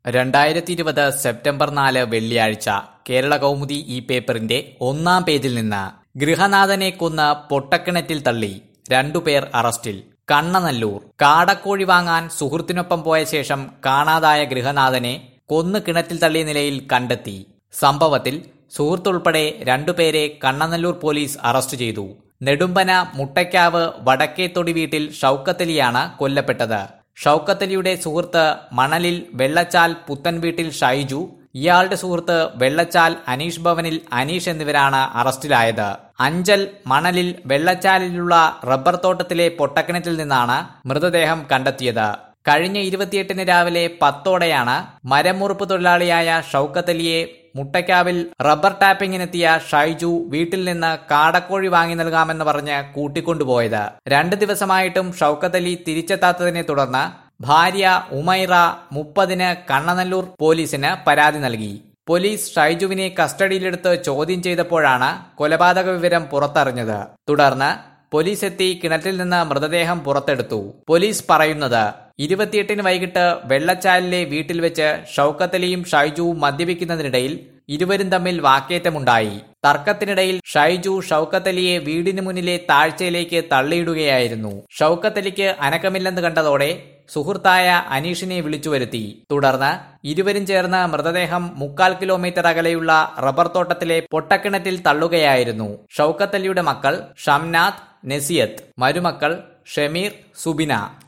രണ്ടായിരത്തി ഇരുപത് സെപ്റ്റംബർ നാല് വെള്ളിയാഴ്ച കേരള കൗമുദി ഈ പേപ്പറിന്റെ ഒന്നാം പേജിൽ നിന്ന് ഗൃഹനാഥനെ കൊന്ന് പൊട്ടക്കിണറ്റിൽ തള്ളി രണ്ടുപേർ അറസ്റ്റിൽ കണ്ണനല്ലൂർ കാടക്കോഴി വാങ്ങാൻ സുഹൃത്തിനൊപ്പം പോയ ശേഷം കാണാതായ ഗൃഹനാഥനെ കൊന്ന് കിണറ്റിൽ തള്ളിയ നിലയിൽ കണ്ടെത്തി സംഭവത്തിൽ സുഹൃത്തുൾപ്പെടെ രണ്ടുപേരെ കണ്ണനല്ലൂർ പോലീസ് അറസ്റ്റ് ചെയ്തു നെടുമ്പന മുട്ടയ്ക്കാവ് വടക്കേത്തൊടി വീട്ടിൽ ഷൌക്കത്തലിയാണ് കൊല്ലപ്പെട്ടത് ഷൌക്കത്തലിയുടെ സുഹൃത്ത് മണലിൽ വെള്ളച്ചാൽ പുത്തൻ വീട്ടിൽ ഷൈജു ഇയാളുടെ സുഹൃത്ത് വെള്ളച്ചാൽ അനീഷ് ഭവനിൽ അനീഷ് എന്നിവരാണ് അറസ്റ്റിലായത് അഞ്ചൽ മണലിൽ വെള്ളച്ചാലിലുള്ള റബ്ബർ തോട്ടത്തിലെ പൊട്ടക്കിണറ്റിൽ നിന്നാണ് മൃതദേഹം കണ്ടെത്തിയത് കഴിഞ്ഞ ഇരുപത്തിയെട്ടിന് രാവിലെ പത്തോടെയാണ് മരമുറുപ്പ് തൊഴിലാളിയായ ഷൌക്കത്തലിയെ മുട്ടയ്ക്കാവിൽ റബ്ബർ ടാപ്പിങ്ങിനെത്തിയ ഷൈജു വീട്ടിൽ നിന്ന് കാടക്കോഴി വാങ്ങി നൽകാമെന്ന് പറഞ്ഞ് കൂട്ടിക്കൊണ്ടുപോയത് രണ്ട് ദിവസമായിട്ടും ഷൌക്കത്തലി തിരിച്ചെത്താത്തതിനെ തുടർന്ന് ഭാര്യ ഉമൈറ മുപ്പതിന് കണ്ണനല്ലൂർ പോലീസിന് പരാതി നൽകി പോലീസ് ഷൈജുവിനെ കസ്റ്റഡിയിലെടുത്ത് ചോദ്യം ചെയ്തപ്പോഴാണ് കൊലപാതക വിവരം പുറത്തറിഞ്ഞത് തുടർന്ന് പോലീസ് എത്തി കിണറ്റിൽ നിന്ന് മൃതദേഹം പുറത്തെടുത്തു പോലീസ് പറയുന്നത് ഇരുപത്തിയെട്ടിന് വൈകിട്ട് വെള്ളച്ചാലിലെ വീട്ടിൽ വെച്ച് ഷൌക്കത്തലിയും ഷൈജുവും മദ്യപിക്കുന്നതിനിടയിൽ ഇരുവരും തമ്മിൽ വാക്കേറ്റമുണ്ടായി തർക്കത്തിനിടയിൽ ഷൈജു ഷൌക്കത്തലിയെ വീടിന് മുന്നിലെ താഴ്ചയിലേക്ക് തള്ളിയിടുകയായിരുന്നു ഷൌക്കത്തലിക്ക് അനക്കമില്ലെന്ന് കണ്ടതോടെ സുഹൃത്തായ അനീഷിനെ വിളിച്ചു വരുത്തി തുടർന്ന് ഇരുവരും ചേർന്ന് മൃതദേഹം മുക്കാൽ കിലോമീറ്റർ അകലെയുള്ള റബ്ബർ തോട്ടത്തിലെ പൊട്ടക്കിണറ്റിൽ തള്ളുകയായിരുന്നു ഷൌക്കത്തലിയുടെ മക്കൾ ഷംനാഥ് നസിയത്ത് മരുമക്കൾ ഷമീർ സുബിന